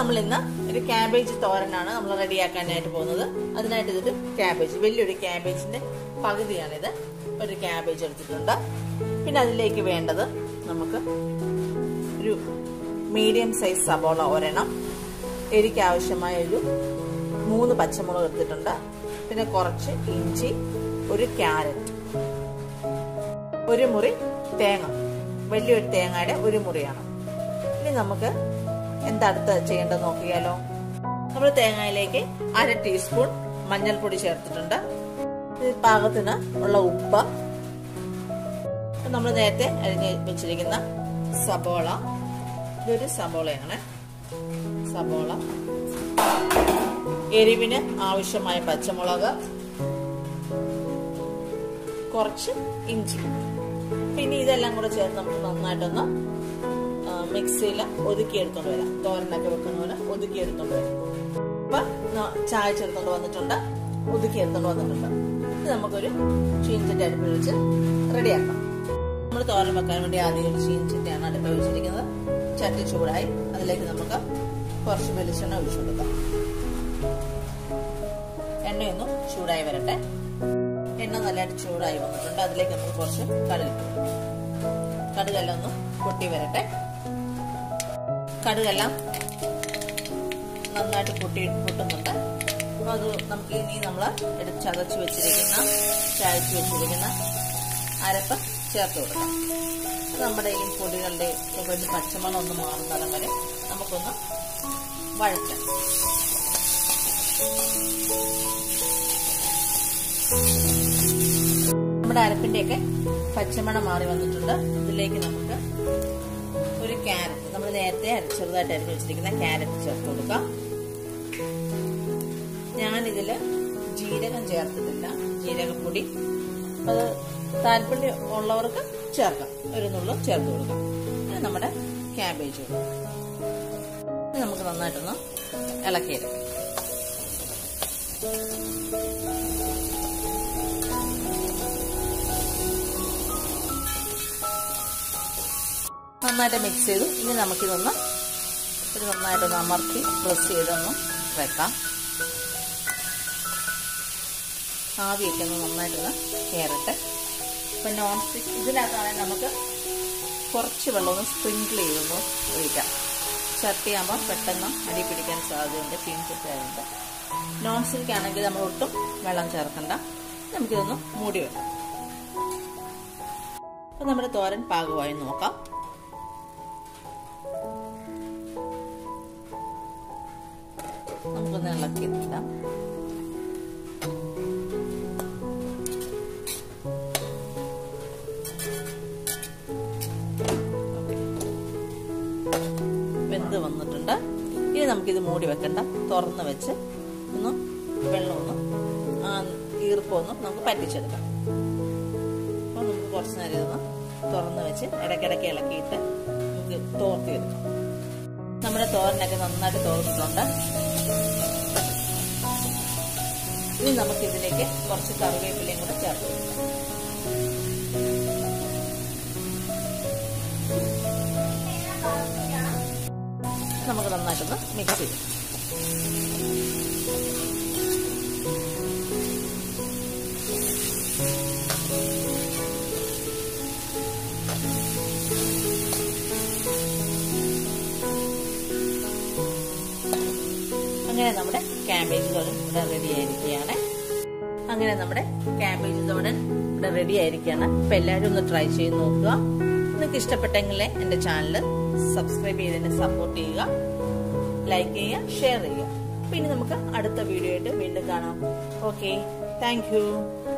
നമ്മൾ ഇന്ന് ഒരു ക്യാബേജ് തോരനാണ് നമ്മൾ റെഡിയാക്കാനായിട്ട് പോകുന്നത് അതിനായിട്ട് ഇതൊരു ക്യാബേജ് വലിയൊരു ക്യാബേജിന്റെ പകുതിയാണിത് ഒരു ക്യാബേജ് എടുത്തിട്ടുണ്ട് പിന്നെ അതിലേക്ക് വേണ്ടത് നമുക്ക് ഒരു മീഡിയം സൈസ് സബോള ഒരെണ്ണം എരിക്ക് ആവശ്യമായ ഒരു മൂന്ന് പച്ചമുളക് എടുത്തിട്ടുണ്ട് പിന്നെ കുറച്ച് ഇഞ്ചി ഒരു ക്യാരറ്റ് ഒരു മുറി തേങ്ങ വലിയൊരു തേങ്ങയുടെ ഒരു മുറിയാണ് ഇനി നമുക്ക് എന്താ അടുത്ത് ചെയ്യേണ്ടത് നോക്കിയാലോ നമ്മൾ തേങ്ങയിലേക്ക് അര ടീസ്പൂൺ മഞ്ഞൾപ്പൊടി ചേർത്തിട്ടുണ്ട് ഇത് പാകത്തിന് ഉള്ള ഉപ്പ് നമ്മൾ നേരത്തെ അരിഞ്ഞ് വെച്ചിരിക്കുന്ന സബോള ഇതൊരു സബോളയാണ് സബോള എരിവിന് ആവശ്യമായ പച്ചമുളക് കുറച്ച് ഇഞ്ചി പിന്നെ ഇതെല്ലാം കൂടെ ചേർത്ത് നമുക്ക് നന്നായിട്ടൊന്ന് മിക്സിയിൽ ഒതുക്കിയെടുത്തോണ്ട് വരാം തോരനൊക്കെ വെക്കുന്ന പോലെ ഒതുക്കിയെടുത്തോണ്ട് വരാം അപ്പൊ ചായ ചേർത്തോണ്ട് വന്നിട്ടുണ്ട് ഒതുക്കിയെടുത്തോണ്ട് വന്നിട്ടുണ്ട് ഇത് നമുക്കൊരു ചീഞ്ചിന്റെ അടുപ്പിൽ വെച്ച് റെഡിയാക്കാം നമ്മൾ തോരൻ വെക്കാൻ വേണ്ടി ആദ്യം ഒരു ചീഞ്ചിന്റെയാണ് അടുപ്പിൽ വെച്ചിരിക്കുന്നത് ചട്ടി ചൂടായി അതിലേക്ക് നമുക്ക് കുറച്ച് വെളിച്ചെണ്ണ ഒഴിച്ചു കൊടുക്കാം എണ്ണയൊന്നും ചൂടായി വരട്ടെ എണ്ണ നല്ലതായിട്ട് ചൂടായി വന്നിട്ടുണ്ട് അതിലേക്ക് നമുക്ക് കുറച്ച് കടുക് കടുകെല്ലാം ഒന്ന് പൊട്ടി വരട്ടെ കടുകെല്ലാം നന്നായിട്ട് പൊട്ടി പൊട്ടുന്നുണ്ട് അത് നമുക്ക് ഇനി നമ്മൾ എടുത്ത് ചതച്ച് വെച്ചിരിക്കുന്ന ചതച്ച് വെച്ചിരിക്കുന്ന അരപ്പ് ചേർത്ത് കൊടുക്കാം നമ്മുടെ ഈ പൊടികളുടെ ഒരു പച്ചമണം ഒന്ന് മാറുന്നിടം വരെ നമുക്കൊന്ന് വഴറ്റാം നമ്മുടെ അരപ്പിന്റെയൊക്കെ പച്ചമണം മാറി വന്നിട്ടുണ്ട് ഇതിലേക്ക് നമുക്ക് ഒരു ക്യാരറ്റ് നമ്മൾ നേരത്തെ ചെറുതായിട്ട് അരിഞ്ഞു വെച്ചിരിക്കുന്ന ക്യാരറ്റ് ചേർത്ത് കൊടുക്കാം ഞാനിതില് ജീരകം ചേർത്തിട്ടില്ല ജീരകപ്പൊടി അത് താല്പര്യം ഉള്ളവർക്ക് ചേർക്കാം ഒരു നുള്ളും ചേർത്ത് കൊടുക്കാം ഇത് നമ്മുടെ ക്യാബേജ് ഇത് നമുക്ക് നന്നായിട്ടൊന്ന് ഇളക്കിയെടുക്കാം നന്നായിട്ട് മിക്സ് ചെയ്തു ഇനി നമുക്കിതൊന്ന് ഒരു നന്നായിട്ടൊന്ന് അമർത്തി പ്രസ് ചെയ്തൊന്ന് വെക്കാം ആവിയൊക്കെ ഒന്ന് നന്നായിട്ടൊന്ന് കയറട്ടെ ഇപ്പം നോൺ സ്റ്റിക്ക് ഇതിനകത്താണെങ്കിൽ നമുക്ക് കുറച്ച് വെള്ളമൊന്ന് സ്പ്രിങ്കിൾ ചെയ്തൊന്ന് ഒഴിക്കാം ചട്ടിയാകുമ്പോൾ പെട്ടെന്ന് അടി പിടിക്കാൻ സാധ്യതയുണ്ട് ചീൻചട്ടിയായതുകൊണ്ട് നോൺ സ്റ്റിക്ക് ആണെങ്കിൽ നമ്മൾ ഒട്ടും വെള്ളം ചേർക്കണ്ട നമുക്കിതൊന്ന് മൂടി വെക്കാം അപ്പം നമ്മുടെ തോരൻ പാകമായി നോക്കാം നമുക്കൊന്ന് ഇളക്കി ഇടാം വെന്ത് വന്നിട്ടുണ്ട് ഇനി നമുക്കിത് മൂടി വെക്കണ്ട തുറന്ന് വെച്ച് ഒന്ന് വെള്ളമൊന്ന് ആ ഈർപ്പമൊന്നും നമുക്ക് പറ്റിച്ചെടുക്കാം അപ്പോൾ നമുക്ക് കുറച്ച് നേരം ഇതൊന്ന് തുറന്ന് വെച്ച് ഇടയ്ക്കിടയ്ക്ക് ഇളക്കിയിട്ട് നമുക്ക് തോർത്തിയെടുക്കാം നമ്മുടെ തോരനൊക്കെ നന്നായിട്ട് തോന്നിട്ടുണ്ട് ഇനി നമുക്ക് ഇതിലേക്ക് കുറച്ച് കറിവേപ്പിലയും കൂടെ ചേർത്ത് കൊടുക്കാം നമുക്ക് നന്നായിട്ടൊന്ന് മിക്സ് ചെയ്യും അങ്ങനെ നമ്മുടെ ക്യാബേജ് തോരൻ ഇവിടെ റെഡി ആയിരിക്കുകയാണ് അങ്ങനെ നമ്മുടെ ക്യാബേജ് തോരൻ ഇവിടെ റെഡി ആയിരിക്കുകയാണ് അപ്പൊ എല്ലാവരും ഒന്ന് ട്രൈ ചെയ്ത് നോക്കുക നിങ്ങൾക്ക് ഇഷ്ടപ്പെട്ടെങ്കിൽ എൻ്റെ ചാനൽ സബ്സ്ക്രൈബ് ചെയ്തതിനെ സപ്പോർട്ട് ചെയ്യുക ലൈക്ക് ചെയ്യുക ഷെയർ ചെയ്യുക പിന്നെ നമുക്ക് അടുത്ത വീഡിയോ ആയിട്ട് വീണ്ടും കാണാം ഓക്കെ താങ്ക്